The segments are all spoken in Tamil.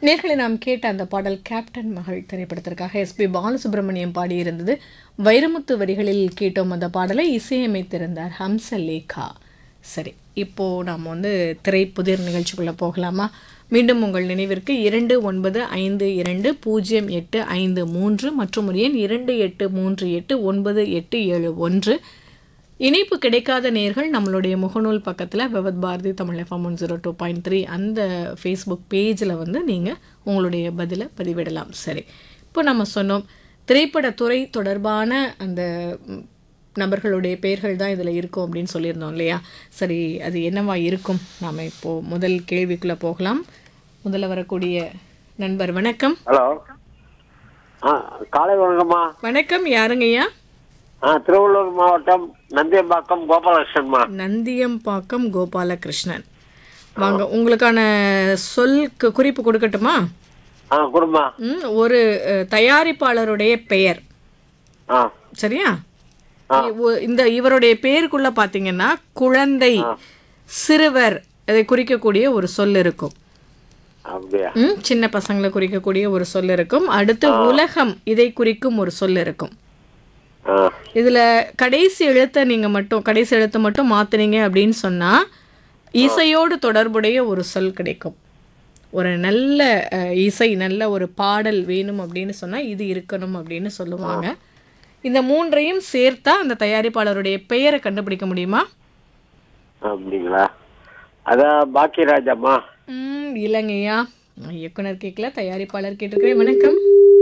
நேர்களை நாம் கேட்ட அந்த பாடல் கேப்டன் மகள் திரைப்படத்திற்காக எஸ்பி பாலசுப்ரமணியம் பாடியிருந்தது வைரமுத்து வரிகளில் கேட்டோம் அந்த பாடலை இசையமைத்திருந்தார் ஹம்சலேகா சரி இப்போ நாம் வந்து திரைப்புதிர் நிகழ்ச்சிக்குள்ளே போகலாமா மீண்டும் உங்கள் நினைவிற்கு இரண்டு ஒன்பது ஐந்து இரண்டு பூஜ்ஜியம் எட்டு ஐந்து மூன்று மற்றும் ஒரு எண் இரண்டு எட்டு மூன்று எட்டு ஒன்பது எட்டு ஏழு ஒன்று இணைப்பு கிடைக்காத நேர்கள் நம்மளுடைய முகநூல் பக்கத்தில் Vividh Bharati Tamil FM one zero two point three அந்த ஃபேஸ்புக் பேஜில் வந்து நீங்கள் உங்களுடைய பதிலை பதிவிடலாம் சரி இப்போ நம்ம சொன்னோம் திரைப்படத்துறை தொடர்பான அந்த ம், நபர்களுடைய பெயர்கள் தான் இதில் இருக்கும் அப்படின்னு சொல்லியிருந்தோம் இல்லையா சரி அது என்னவா இருக்கும் நாம் இப்போது முதல் கேள்விக்குள்ளே போகலாம் முதல்ல வரக்கூடிய நண்பர் வணக்கம் ஹலோ ஆ காலை வணக்கம்மா வணக்கம் யாருங்கய்யா ஆ திருவள்ளூர் மாவட்டம் நந்தியம்பாக்கம் கோபாலகிருஷ்ணன்மா நந்தியம்பாக்கம் கோபாலகிருஷ்ணன் வாங்க உங்களுக்கான சொல் கு- குறிப்பு கொடுக்கட்டுமா ஆ குடும்பா ம், ஒரு அஹ், தயாரிப்பாளருடைய பெயர் ஆ சரியா இ- ஒ- இந்த இவருடைய பேருக்குள்ள பாத்தீங்கன்னா குழந்தை சிறுவர் இதை குறிக்கக்கூடிய ஒரு சொல் இருக்கும் அப்படியா ம், சின்ன பசங்களை குறிக்கக்கூடிய ஒரு சொல் இருக்கும் அடுத்து உலகம் இதை குறிக்கும் ஒரு சொல் இருக்கும் ஆ இதுல கடைசி எழுத்தை நீங்க மட்டும் கடைசி எழுத்தை மட்டும் மாத்துனீங்க அப்படின்னு சொன்னா இசையோடு தொடர்புடைய ஒரு சொல் கிடைக்கும் ஒரு நல்ல அஹ், இசை நல்ல ஒரு பாடல் வேணும் அப்படின்னு சொன்னா இது இருக்கணும் அப்படின்னு சொல்லுவாங்க இந்த மூன்றையும் சேர்த்தா அந்த தயாரிப்பாளருடைய பெயரை கண்டுபிடிக்க முடியுமா அப்படிங்களா அதான் பாக்கியராஜம்மா ம் இல்லைங்கய்யா இயக்குனர் கேட்கல தயாரிப்பாளர் கேட்டிருக்கிறேன் வணக்கம்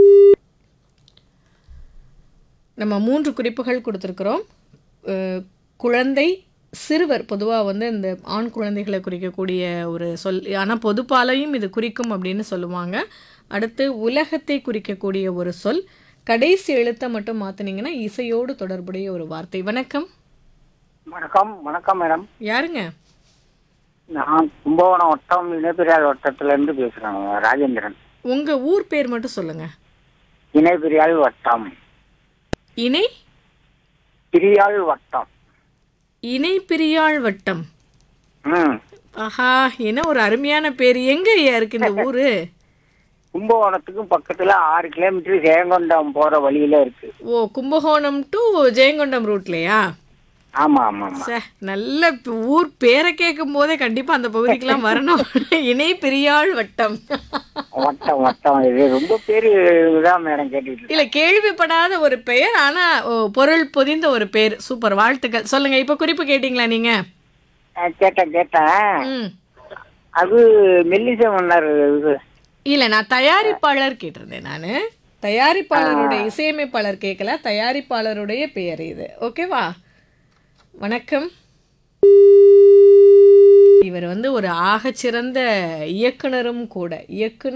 நம்ம மூன்று குறிப்புகள் கொடுத்துருக்குறோம் அஹ், குழந்தை சிறுவர் பொதுவாக வந்து இந்த ஆண் குழந்தைகளை குறிக்கக்கூடிய ஒரு சொல் ஆனால் பொதுப்பாலையும் இது குறிக்கும் அப்படின்னு சொல்லுவாங்க அடுத்து உலகத்தை குறிக்கக்கூடிய ஒரு சொல் கடைசி எழுத்தை மட்டும் மாற்றினீங்கன்னா இசையோடு தொடர்புடைய ஒரு வார்த்தை வணக்கம் வணக்கம் வணக்கம் மேடம் யாருங்க நான் கும்பகோணம் வட்டம் இணைப்பிரியால் வட்டத்துல இருந்து பேசுறேன் ராஜேந்திரன் உங்கள் ஊர் பேர் மட்டும் சொல்லுங்கள் இணைப்பிரியால் வட்டம் இணை பிரியாள் வட்டம் இணை பிரியாள் வட்டம் ம் ஆஹா என்ன ஒரு அருமையான பேர் எங்க ஐயா இருக்கு இந்த ஊரு கும்பகோணத்துக்கும் பக்கத்துல ஆறு கிலோமீட்டர் ஜெயங்கொண்டம் போற வழியில இருக்கு ஓ கும்பகோணம் டு ஜெயங்கொண்டம் ரூட்லையா ஆமா ஆமா ஆமா சே நல்ல ப- ஊர் பேரை கேட்கும் போதே கண்டிப்பா அந்த பகுதிக்கெல்லாம் வரணும் இணை பிரியாள் வட்டம் வட்டம் வட்டம் இது ரொம்ப பேரு தான் மேடம் கேட்டுட்டு இருக்கேன். இல்ல கேள்விப்படாத ஒரு பெயர் ஆனா ஓ, பொருள் பொதிந்த ஒரு பேர் சூப்பர் வாழ்த்துக்கள் சொல்லுங்க இப்ப குறிப்பு கேட்டீங்களா நீங்க அஹ் கேட்டேன் கேட்டேன் ம் அது மெல்லிசை மன்னர் இது இல்ல நான் தயாரிப்பாளர் கேட்டிருந்தேன் நானு தயாரிப்பாளருடைய இசையமைப்பாளர் கேட்கல தயாரிப்பாளருடைய பெயர் இது ஓகேவா வணக்கம் இவர் வந்து ஒரு ஆகச்சிறந்த இயக்குனரும் கூட இயக்குனர்